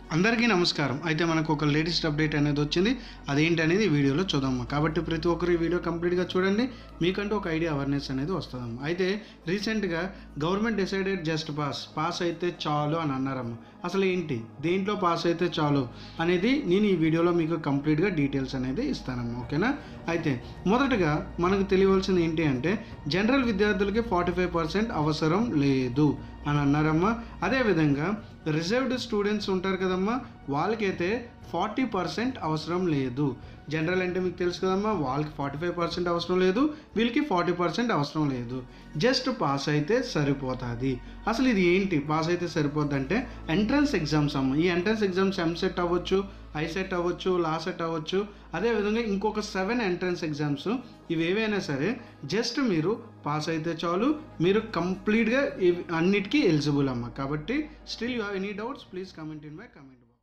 అందరికీ నమస్కారం అయితే మనకు ఒక లేటెస్ట్ అప్డేట్ అనేది వచ్చింది అదేంటి అనేది ఈ వీడియోలో చూద్దాం కాబట్టి ప్రతి ఒక్కరు ఈ వీడియో కంప్లీట్గా చూడండి మీకంటూ ఒక ఐడియా అవేర్నెస్ అనేది వస్తుందమ్మా అయితే రీసెంట్గా government decided just pass pass అయితే చాలు అని అన్నారమ్మా అసలు ఏంటి దేంట్లో పాస్ అయితే చాలు అనేది నేను ఈ వీడియోలో మీకు కంప్లీట్గా డీటెయిల్స్ అనేది ఇస్తానమ్మా ఓకేనా అయితే మొదటగా మనకు తెలియవలసింది ఏంటి అంటే జనరల్ విద్యార్థులకి ఫార్టీ ఫైవ్ పర్సెంట్ అవసరం లేదు అని అన్నారమ్మా అదేవిధంగా రిజర్వ్డ్ స్టూడెంట్స్ ఉంటారు కదమ్మా వాళ్ళకైతే ఫార్టీ పర్సెంట్ అవసరం లేదు జనరల్ అంటే మీకు తెలుసు కదమ్మా వాళ్ళకి ఫార్టీ ఫైవ్ పర్సెంట్ అవసరం లేదు వీళ్ళకి ఫార్టీ పర్సెంట్ అవసరం లేదు జస్ట్ పాస్ అయితే సరిపోతుంది అసలు ఇది ఏంటి పాస్ అయితే సరిపోద్ది అంటే ఎంట్రన్స్ ఎగ్జామ్స్ అమ్మ ఈ ఎంట్రన్స్ ఎగ్జామ్స్ ఎంసెట్ అవ్వచ్చు ఐసెట్ అవ్వచ్చు లాసెట్ అవ్వచ్చు అదేవిధంగా ఇంకొక సెవెన్ ఎంట్రన్స్ ఎగ్జామ్స్ ఇవి ఏవైనా సరే జస్ట్ మీరు పాస్ అయితే చాలు మీరు కంప్లీట్గా ఇవి అన్నిటికీ ఎలిజిబుల్ అమ్మ కాబట్టి still you have any doubts please comment in my comment box